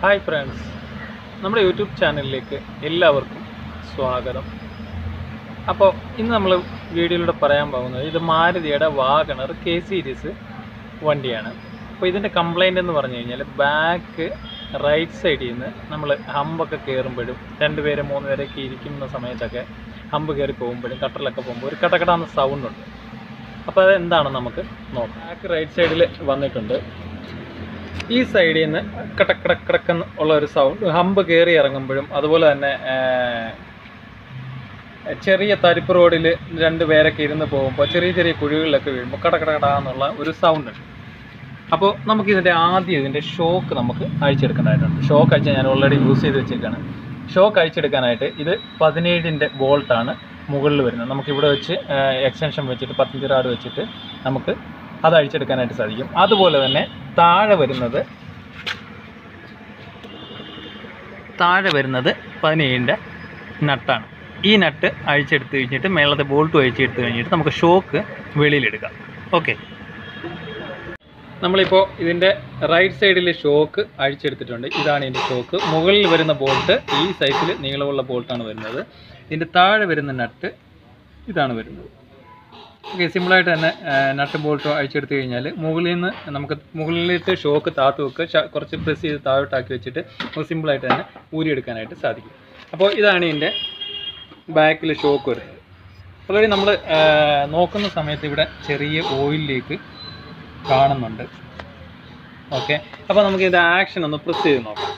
hi friends നമ്മുടെ YouTube ചാനലിലേക്ക് എല്ലാവർക്കും സ്വാഗതം അപ്പോൾ ഇന്ന് നമ്മൾ വീഡിയോയിലൂടെ പറയാൻ പോകുന്നത് ഇത് മാരുതിയുടെ വാഗണർ കെ സീരീസ് വണ്ടിയാണ് അപ്പോൾ ഇതിൻ്റെ കംപ്ലൈൻ്റ് എന്ന് പറഞ്ഞു കഴിഞ്ഞാൽ ബാക്ക് റൈറ്റ് സൈഡിൽ നിന്ന് നമ്മൾ ഹമ്പൊക്കെ കയറുമ്പോഴും രണ്ട് പേര് മൂന്ന് പേരൊക്കെ ഇരിക്കുന്ന സമയത്തൊക്കെ ഹമ്പ് കയറി പോകുമ്പോഴും കട്ടറിലൊക്കെ പോകുമ്പോൾ ഒരു കടകടാന്ന് സൗണ്ട് ഉണ്ട് അപ്പോൾ അത് എന്താണെന്ന് നമുക്ക് നോക്കാം ബാക്ക് റൈറ്റ് സൈഡിൽ വന്നിട്ടുണ്ട് ഈ സൈഡിൽ നിന്ന് കടക് കടക് കടക്കെന്ന് ഉള്ള ഒരു സൗണ്ട് ഹമ്പ് കയറി ഇറങ്ങുമ്പോഴും അതുപോലെ തന്നെ ആ, ചെറിയ തരിപ്പ് റോഡിൽ രണ്ട് പേരൊക്കെ ഇരുന്ന് പോകുമ്പോൾ ചെറിയ ചെറിയ കുഴികളിലൊക്കെ വീഴുമ്പോൾ കടകടകടാന്നുള്ള ഒരു സൗണ്ട് ഉണ്ട് അപ്പോൾ നമുക്ക് ഇതിൻ്റെ ആദ്യം ഇതിൻ്റെ ഷോക്ക് നമുക്ക് അഴിച്ചെടുക്കേണ്ടതായിട്ടുണ്ട് ഷോക്ക് അഴിച്ച് ഞാൻ ഓൾറെഡി യൂസ് ചെയ്ത് വെച്ചേക്കാണ് ഷോക്ക് അഴിച്ചെടുക്കാനായിട്ട് ഇത് പതിനേഴിൻ്റെ ബോൾട്ടാണ് മുകളിൽ വരുന്നത് നമുക്ക് ഇവിടെ വെച്ച് എക്സ്റ്റൻഷൻ വെച്ചിട്ട് പത്തഞ്ച് റാഡ് വെച്ചിട്ട് നമുക്ക് അത് അഴിച്ചെടുക്കാനായിട്ട് സാധിക്കും അതുപോലെ തന്നെ താഴെ വരുന്നത് താഴെ വരുന്നത് പതിനേഴിൻ്റെ നട്ടാണ് ഈ നട്ട് അഴിച്ചെടുത്ത് കഴിഞ്ഞിട്ട് മേളത്തെ ബോൾട്ട് അഴിച്ചെടുത്ത് കഴിഞ്ഞിട്ട് നമുക്ക് ഷോക്ക് വെളിയിലെടുക്കാം ഓക്കെ നമ്മളിപ്പോൾ ഇതിൻ്റെ റൈറ്റ് സൈഡിൽ ഷോക്ക് അഴിച്ചെടുത്തിട്ടുണ്ട് ഇതാണ് ഇതിൻ്റെ ഷോക്ക് മുകളിൽ വരുന്ന ബോൾട്ട് ഈ സൈസിൽ നീളമുള്ള ബോൾട്ടാണ് വരുന്നത് ഇതിൻ്റെ താഴെ വരുന്ന നട്ട് ഇതാണ് വരുന്നത് ഓക്കെ സിമ്പിളായിട്ട് തന്നെ നട്ട് ബോൾട്ടോ അഴിച്ചെടുത്ത് കഴിഞ്ഞാൽ മുകളിൽ നിന്ന് നമുക്ക് മുകളിലിട്ട് ഷോക്ക് താത്ത് വെക്കുക ശ- കുറച്ച് പ്രസ് ചെയ്ത് താഴോട്ടാക്കി വെച്ചിട്ട് നമുക്ക് സിമ്പിളായിട്ട് തന്നെ ഊരിയെടുക്കാനായിട്ട് സാധിക്കും അപ്പോൾ ഇതാണ് ഇതിൻ്റെ ബാക്കിൽ ഷോക്ക് വരുന്നത് ഓൾറെഡി നമ്മൾ നോക്കുന്ന സമയത്ത് ഇവിടെ ചെറിയ ഓയിൽ ലീക്ക് കാണുന്നുണ്ട് ഓക്കെ അപ്പോൾ നമുക്ക് ഇതിൻ്റെ ആക്ഷൻ ഒന്ന് പ്രസ് ചെയ്ത് നോക്കാം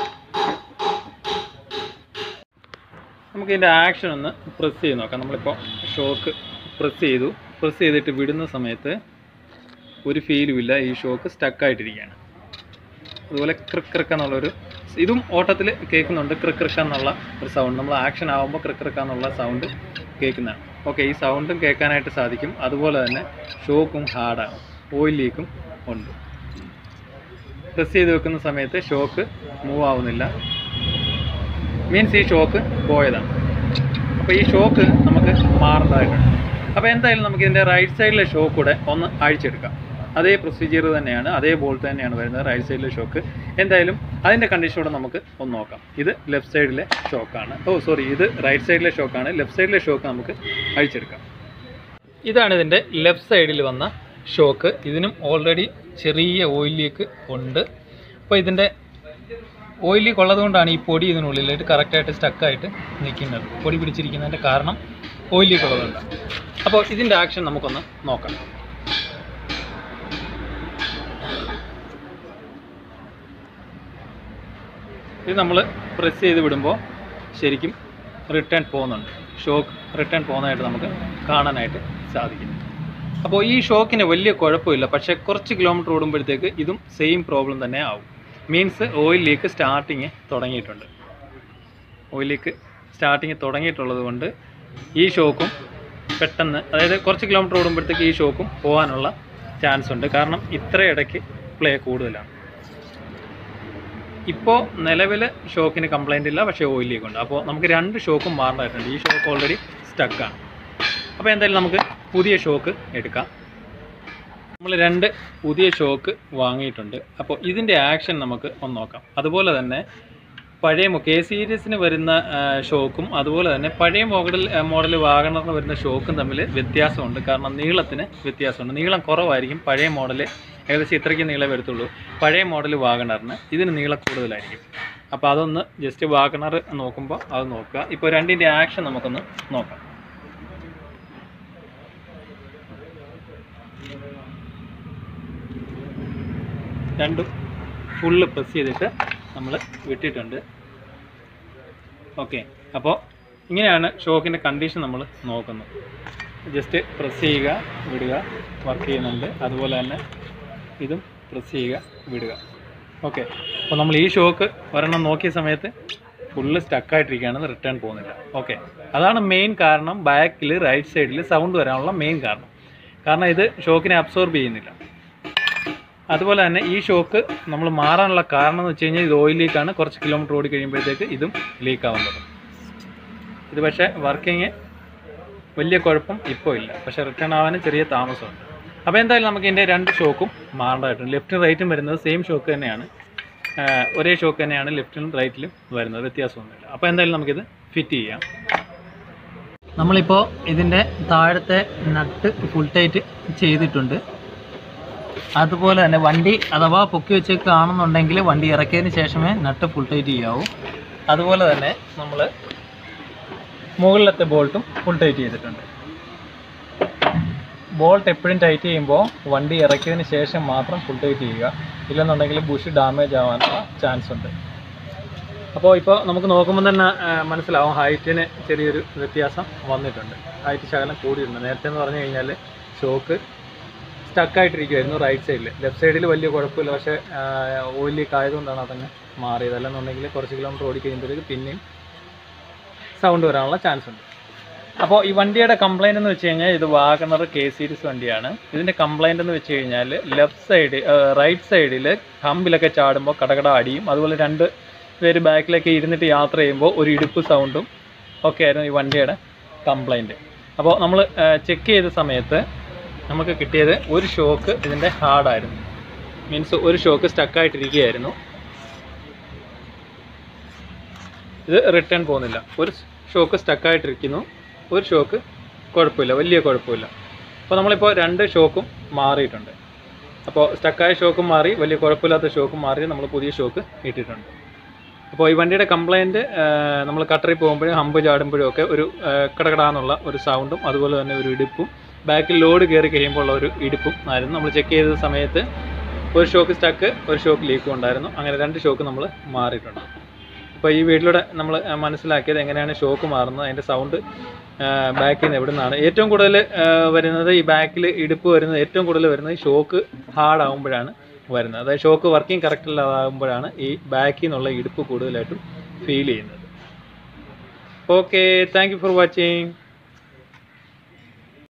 നമുക്ക് ഇതിൻ്റെ ആക്ഷൻ ഒന്ന് പ്രസ് ചെയ്ത് നോക്കാം നമ്മളിപ്പോൾ ഷോക്ക് പ്രസ് ചെയ്തു പ്രസ് ചെയ്തിട്ട് വിടുന്ന സമയത്ത് ഒരു ഫീലും ഇല്ല ഈ ഷോക്ക് സ്റ്റക്കായിട്ടിരിക്കുകയാണ് അതുപോലെ ക്രിക്രിക്ക എന്നുള്ളൊരു ഇതും ഓട്ടത്തിൽ കേൾക്കുന്നുണ്ട് ക്രിക്രിക്ക എന്നുള്ള ഒരു സൗണ്ട് നമ്മൾ ആക്ഷൻ ആകുമ്പോൾ ക്രിക്രിക്ക എന്നുള്ള സൗണ്ട് കേൾക്കുന്നതാണ് ഓക്കെ ഈ സൗണ്ടും കേൾക്കാനായിട്ട് സാധിക്കും അതുപോലെ തന്നെ ഷോക്കും ഹാർഡാണ് ഓയിൽ ലീക്കും ഉണ്ട് പ്രസ് ചെയ്ത് വെക്കുന്ന സമയത്ത് ഷോക്ക് മൂവ് ആവുന്നില്ല മീൻസ് ഈ ഷോക്ക് പോയതാണ് അപ്പോൾ ഈ ഷോക്ക് നമുക്ക് മാറേണ്ടതായിട്ടുണ്ട് അപ്പോൾ എന്തായാലും നമുക്ക് ഇതിൻ്റെ റൈറ്റ് സൈഡിലെ ഷോക്ക് കൂടെ ഒന്ന് അഴിച്ചെടുക്കാം അതേ പ്രൊസീജിയർ തന്നെയാണ് അതേ ബോൾട്ട് തന്നെയാണ് വരുന്നത് റൈറ്റ് സൈഡിലെ ഷോക്ക് എന്തായാലും അതിൻ്റെ കണ്ടീഷനോടെ നമുക്ക് ഒന്ന് നോക്കാം ഇത് ലെഫ്റ്റ് സൈഡിലെ ഷോക്കാണ് ഓ സോറി ഇത് റൈറ്റ് സൈഡിലെ ഷോക്കാണ് ലെഫ്റ്റ് സൈഡിലെ ഷോക്ക് നമുക്ക് അഴിച്ചെടുക്കാം ഇതാണ് ഇതിൻ്റെ ലെഫ്റ്റ് സൈഡിൽ വന്ന ഷോക്ക് ഇതിനും ഓൾറെഡി ചെറിയ ഓയിൽ ലീക്ക് ഉണ്ട് അപ്പോൾ ഇതിൻ്റെ ഓയിൽ ലീക്ക് ഉള്ളതുകൊണ്ടാണ് ഈ പൊടി ഇതിനുള്ളിലായിട്ട് കറക്റ്റായിട്ട് സ്റ്റക്കായിട്ട് നിൽക്കുന്നത് പൊടി പിടിച്ചിരിക്കുന്നതിൻ്റെ കാരണം ഓയിൽ ലീക്ക് ഉള്ളതുകൊണ്ട് അപ്പോൾ ഇതിൻ്റെ ആക്ഷൻ നമുക്കൊന്ന് നോക്കാം ഇത് നമ്മൾ പ്രസ് ചെയ്ത് വിടുമ്പോൾ ശരിക്കും റിട്ടേൺ പോകുന്നുണ്ട് ഷോക്ക് റിട്ടേൺ പോകുന്നതായിട്ട് നമുക്ക് കാണാനായിട്ട് സാധിക്കും അപ്പോൾ ഈ ഷോക്കിന് വലിയ കുഴപ്പമില്ല പക്ഷേ കുറച്ച് കിലോമീറ്റർ ഓടുമ്പോഴത്തേക്ക് ഇതും സെയിം പ്രോബ്ലം തന്നെ ആവും മീൻസ് ഓയിൽ ലീക്ക് സ്റ്റാർട്ടിങ് തുടങ്ങിയിട്ടുണ്ട് ഓയിൽ ലീക്ക് സ്റ്റാർട്ടിങ് തുടങ്ങിയിട്ടുള്ളത് കൊണ്ട് ഈ ഷോക്കും പെട്ടെന്ന് അതായത് കുറച്ച് കിലോമീറ്റർ ഓടുമ്പോഴത്തേക്ക് ഈ ഷോക്കും പോകാനുള്ള ചാൻസ് ഉണ്ട് കാരണം ഇത്ര ഇടയ്ക്ക് പ്ലേ കൂടുതലാണ് ഇപ്പോൾ നിലവിൽ ഷോക്കിന് കംപ്ലൈൻ്റ് ഇല്ല പക്ഷേ ഓയിൽ ലീക്ക് ഉണ്ട് അപ്പോൾ നമുക്ക് രണ്ട് ഷോക്കും മാറേണ്ടതായിട്ടുണ്ട് ഈ ഷോക്ക് ഓൾറെഡി സ്റ്റക്കാണ് അപ്പോൾ എന്തായാലും നമുക്ക് പുതിയ ഷോക്ക് എടുക്കാം നമ്മൾ രണ്ട് പുതിയ ഷോക്ക് വാങ്ങിയിട്ടുണ്ട് അപ്പോൾ ഇതിൻ്റെ ആക്ഷൻ നമുക്ക് ഒന്ന് നോക്കാം അതുപോലെ തന്നെ പഴയ കെ സീരീസിന് വരുന്ന ആ, ഷോക്കും അതുപോലെ തന്നെ പഴയ മോഡൽ മോഡൽ വാഗണറിന് വരുന്ന ഷോക്കും തമ്മിൽ വ്യത്യാസമുണ്ട് കാരണം നീളത്തിന് വ്യത്യാസമുണ്ട് നീളം കുറവായിരിക്കും പഴയ മോഡൽ ഏകദേശം ഇത്രയ്ക്ക് നീളം വരത്തുള്ളൂ പഴയ മോഡൽ വാഗണറിന് ഇതിന് നീളം കൂടുതലായിരിക്കും അപ്പോൾ അതൊന്ന് ജസ്റ്റ് വാഗണർ നോക്കുമ്പോൾ അത് നോക്കുക ഇപ്പോൾ രണ്ടിൻ്റെ ആക്ഷൻ നമുക്കൊന്ന് നോക്കാം രണ്ടും ഫുള്ള് പ്രസ് ചെയ്തിട്ട് നമ്മൾ വിട്ടിട്ടുണ്ട് ഓക്കെ അപ്പോൾ ഇങ്ങനെയാണ് ഷോക്കിൻ്റെ കണ്ടീഷൻ നമ്മൾ നോക്കുന്നത് ജസ്റ്റ് പ്രസ് ചെയ്യുക വിടുക വർക്ക് ചെയ്യുന്നുണ്ട് അതുപോലെ തന്നെ ഇതും പ്രസ് ചെയ്യുക വിടുക ഓക്കെ അപ്പോൾ നമ്മൾ ഈ ഷോക്ക് ഒരെണ്ണം നോക്കിയ സമയത്ത് ഫുള്ള് സ്റ്റക്കായിട്ടിരിക്കുകയാണ് റിട്ടേൺ പോകുന്നില്ല ഓക്കെ അതാണ് മെയിൻ കാരണം ബാക്കിൽ റൈറ്റ് സൈഡിൽ സൗണ്ട് വരാനുള്ള മെയിൻ കാരണം കാരണം ഇത് ഷോക്കിനെ അബ്സോർബ് ചെയ്യുന്നില്ല അതുപോലെ തന്നെ ഈ ഷോക്ക് നമ്മൾ മാറാനുള്ള കാരണം എന്ന് വെച്ച് കഴിഞ്ഞാൽ ഇത് ഓയിൽ ലീക്കാണ് കുറച്ച് കിലോമീറ്റർ ഓടി കഴിയുമ്പോഴത്തേക്ക് ഇതും ലീക്ക് ആവാൻ തുടങ്ങും ഇത് പക്ഷേ വർക്കിങ് വലിയ കുഴപ്പം ഇപ്പോൾ ഇല്ല പക്ഷേ റിട്ടേൺ ആവാനും ചെറിയ താമസമുണ്ട് അപ്പോൾ എന്തായാലും നമുക്ക് ഇതിൻ്റെ രണ്ട് ഷോക്കും മാറേണ്ടതായിട്ടുണ്ട് ലെഫ്റ്റും റൈറ്റും വരുന്നത് സെയിം ഷോക്ക് തന്നെയാണ് ആ, ഒരേ ഷോക്ക് തന്നെയാണ് ലെഫ്റ്റിലും റൈറ്റിലും വരുന്നത് വ്യത്യാസമൊന്നുമില്ല അപ്പോൾ എന്തായാലും നമുക്കിത് ഫിറ്റ് ചെയ്യാം നമ്മളിപ്പോൾ ഇതിൻ്റെ താഴത്തെ നട്ട് ഫുൾ ടൈറ്റ് ചെയ്തിട്ടുണ്ട് അതുപോലെ തന്നെ വണ്ടി അഥവാ പൊക്കി വെച്ച് കാണുന്നുണ്ടെങ്കിൽ വണ്ടി ഇറക്കിയതിന് ശേഷമേ നട്ട് ഫുൾ ടൈറ്റ് ചെയ്യാവൂ അതുപോലെ തന്നെ നമ്മൾ മുകളിലത്തെ ബോൾട്ടും ഫുൾ ടൈറ്റ് ചെയ്തിട്ടുണ്ട് ബോൾട്ട് എപ്പോഴും ടൈറ്റ് ചെയ്യുമ്പോൾ വണ്ടി ഇറക്കിയതിന് ശേഷം മാത്രം ഫുൾ ടൈറ്റ് ചെയ്യുക ഇല്ലെന്നുണ്ടെങ്കിൽ ബുഷ് ഡാമേജ് ആവാനുള്ള ചാൻസ് ഉണ്ട് അപ്പോൾ ഇപ്പോൾ നമുക്ക് നോക്കുമ്പോൾ തന്നെ ആ, മനസ്സിലാവും ഹൈറ്റിന് ചെറിയൊരു വ്യത്യാസം വന്നിട്ടുണ്ട് ഹൈറ്റ് ശകലം കൂടിയിട്ടുണ്ട് നേരത്തെ എന്ന് പറഞ്ഞു കഴിഞ്ഞാൽ ഷോക്ക് സ്റ്റക്കായിട്ടിരിക്കുമായിരുന്നു റൈറ്റ് സൈഡിൽ ലെഫ്റ്റ് സൈഡിൽ വലിയ കുഴപ്പമില്ല പക്ഷേ ഓയിൽ ലീക്ക് ആയതുകൊണ്ടാണ് അതങ്ങ് മാറിയത് അല്ലെന്നുണ്ടെങ്കിൽ കുറച്ച് കിലോമീറ്റർ ഓടി കഴിയുമ്പോഴേക്ക് പിന്നെയും സൗണ്ട് വരാനുള്ള ചാൻസ് ഉണ്ട് അപ്പോൾ ഈ വണ്ടിയുടെ കംപ്ലൈൻറ്റ് എന്ന് വെച്ച് കഴിഞ്ഞാൽ ഇത് വാഗണർ കെ സീരീസ് വണ്ടിയാണ് ഇതിൻ്റെ കംപ്ലൈൻറ്റ് എന്ന് വെച്ച് കഴിഞ്ഞാൽ ലെഫ്റ്റ് സൈഡ് റൈറ്റ് സൈഡിൽ ഹമ്പിലൊക്കെ ചാടുമ്പോൾ കടകട അടിയും അതുപോലെ രണ്ട് പേര് ബാക്കിലൊക്കെ ഇരുന്നിട്ട് യാത്ര ചെയ്യുമ്പോൾ ഒരു ഇടുപ്പ് സൗണ്ടും ഒക്കെ ആയിരുന്നു ഈ വണ്ടിയുടെ കംപ്ലൈൻറ്റ് അപ്പോൾ നമ്മൾ ചെക്ക് ചെയ്ത സമയത്ത് നമുക്ക് കിട്ടിയത് ഒരു ഷോക്ക് ഇതിൻ്റെ ഹാർഡായിരുന്നു മീൻസ് ഒരു ഷോക്ക് സ്റ്റക്കായിട്ടിരിക്കുകയായിരുന്നു ഇത് റിട്ടേൺ പോകുന്നില്ല ഒരു ഷോക്ക് സ്റ്റക്കായിട്ടിരിക്കുന്നു ഒരു ഷോക്ക് കുഴപ്പമില്ല വലിയ കുഴപ്പമില്ല അപ്പോൾ നമ്മളിപ്പോൾ രണ്ട് ഷോക്കും മാറിയിട്ടുണ്ട് അപ്പോൾ സ്റ്റക്കായ ഷോക്കും മാറി വലിയ കുഴപ്പമില്ലാത്ത ഷോക്കും മാറി നമ്മൾ പുതിയ ഷോക്ക് ഇട്ടിട്ടുണ്ട് അപ്പോൾ ഈ വണ്ടിയുടെ കംപ്ലൈൻറ്റ് നമ്മൾ കട്ടറിൽ പോകുമ്പോഴും ഹമ്പ് ചാടുമ്പോഴും ഒക്കെ ഒരു ആ, കടകടാന്നുള്ള ഒരു സൗണ്ടും അതുപോലെ തന്നെ ഒരു ഇടുപ്പും ബാക്കിൽ ലോഡ് കയറി കഴിയുമ്പോൾ ഉള്ള ഒരു ഇടുപ്പും ആയിരുന്നു നമ്മൾ ചെക്ക് ചെയ്ത സമയത്ത് ഒരു ഷോക്ക് സ്റ്റക്ക് ഒരു ഷോക്ക് ലീക്കും ഉണ്ടായിരുന്നു അങ്ങനെ രണ്ട് ഷോക്ക് നമ്മൾ മാറിയിട്ടുണ്ട് അപ്പോൾ ഈ വീട്ടിലൂടെ നമ്മൾ മനസ്സിലാക്കിയത് എങ്ങനെയാണ് ഷോക്ക് മാറുന്നത് അതിൻ്റെ സൗണ്ട് ബാക്കിൽ നിന്ന് എവിടെ നിന്നാണ് ഏറ്റവും കൂടുതൽ വരുന്നത് ഈ ബാക്കിൽ ഇടുപ്പ് വരുന്നത് ഏറ്റവും കൂടുതൽ വരുന്നത് ഈ ഷോക്ക് ഹാർഡ് ആകുമ്പോഴാണ് വരുന്നത് അതായത് ഷോക്ക് വർക്കിംഗ് കറക്റ്റ് അല്ലാതാകുമ്പോഴാണ് ഈ ബാക്കിൽ നിന്നുള്ള ഇടുപ്പ് കൂടുതലായിട്ടും ഫീൽ ചെയ്യുന്നത് okay thank you for watching